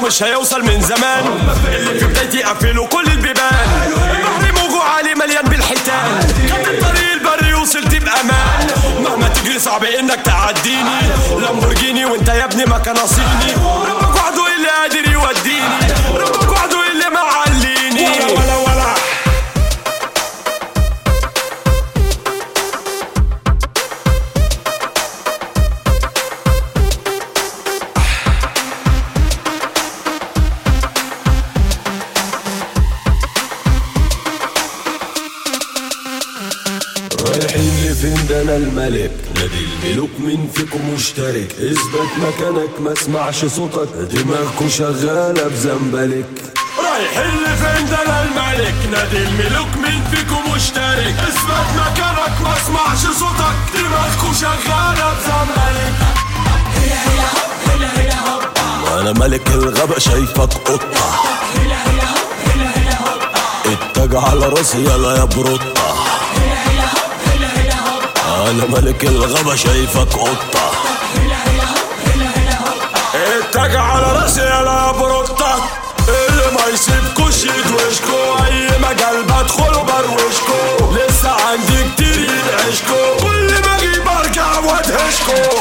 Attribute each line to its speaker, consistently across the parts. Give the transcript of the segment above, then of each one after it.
Speaker 1: ومش هيوصل من زمان اللي في بدايتي قفلوا كل البيبان بحري موجو عالي مليان بالحيتان خدت الطريق البري وصلت بامان مهما تجري صعب انك تعديني لامبورجيني وانت يا ابني ما كان ناصيني ربك وحده اللي قادر يوديني ربك وحده اللي معليني ولا ولا ولا
Speaker 2: رايحين لفين ده انا الملك نادي الملوك مين فيكم مشترك اثبت مكانك ما اسمعش صوتك دماغكوا شغالة بزنبلك
Speaker 1: رايحين لفين ده انا الملك نادي الملوك مين فيكم مشترك اثبت مكانك ما اسمعش صوتك دماغكوا شغاله بزمالك
Speaker 2: انا ملك الغابة شايفك قطة اتجه على راسي يلا يا بروطة انا ملك الغابة شايفك قطة
Speaker 1: اتجه على راسي يا بروتة اللي ما يسيبكوش يدوشكو اي مجال بدخل بروشكو لسه عندي كتير يدعشكو كل ما اجيب ارجع وادهشكو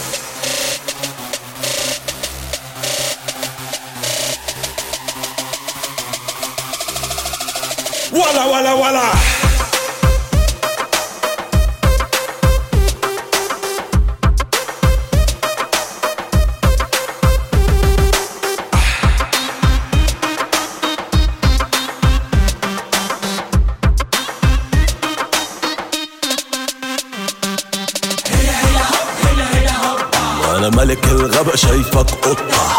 Speaker 1: ولا ولا ولا
Speaker 2: انا ملك الغابة شايفك قطة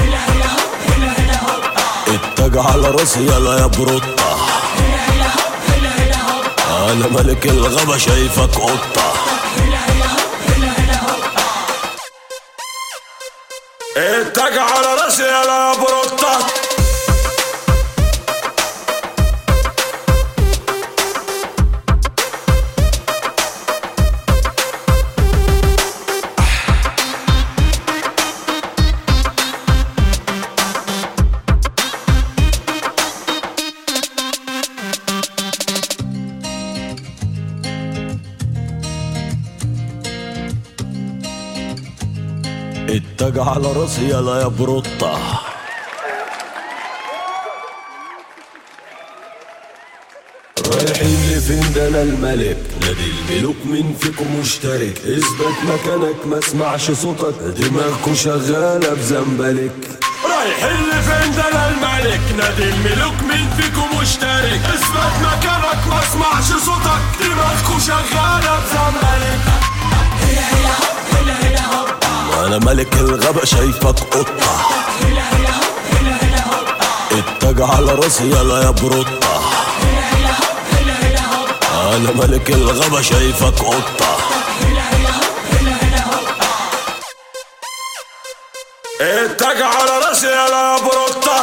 Speaker 2: اتجه على راسي يلا يا بروطة انا ملك الغابة شايفك قطة
Speaker 1: اتجه على راسي يا بروتة
Speaker 2: اتجه على راسي يلا يا بروطة رايحين لفين ده انا الملك نادي الملوك مين فيكم مشترك اثبت مكانك ما اسمعش صوتك دماغكوا شغالة بزنبلك
Speaker 1: رايحين لفين ده انا الملك نادي الملوك مين فيكم مشترك اثبت مكانك ما اسمعش صوتك دماغكوا شغاله بزمالك
Speaker 2: انا ملك الغابة شايفك قطة اتجه على راسي يلا يا بروطة انا ملك الغابة شايفك قطة
Speaker 1: اتجه على راسي يا بروتة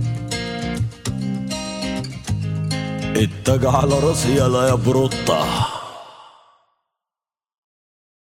Speaker 2: اتجه على راسي يلا يا بروطة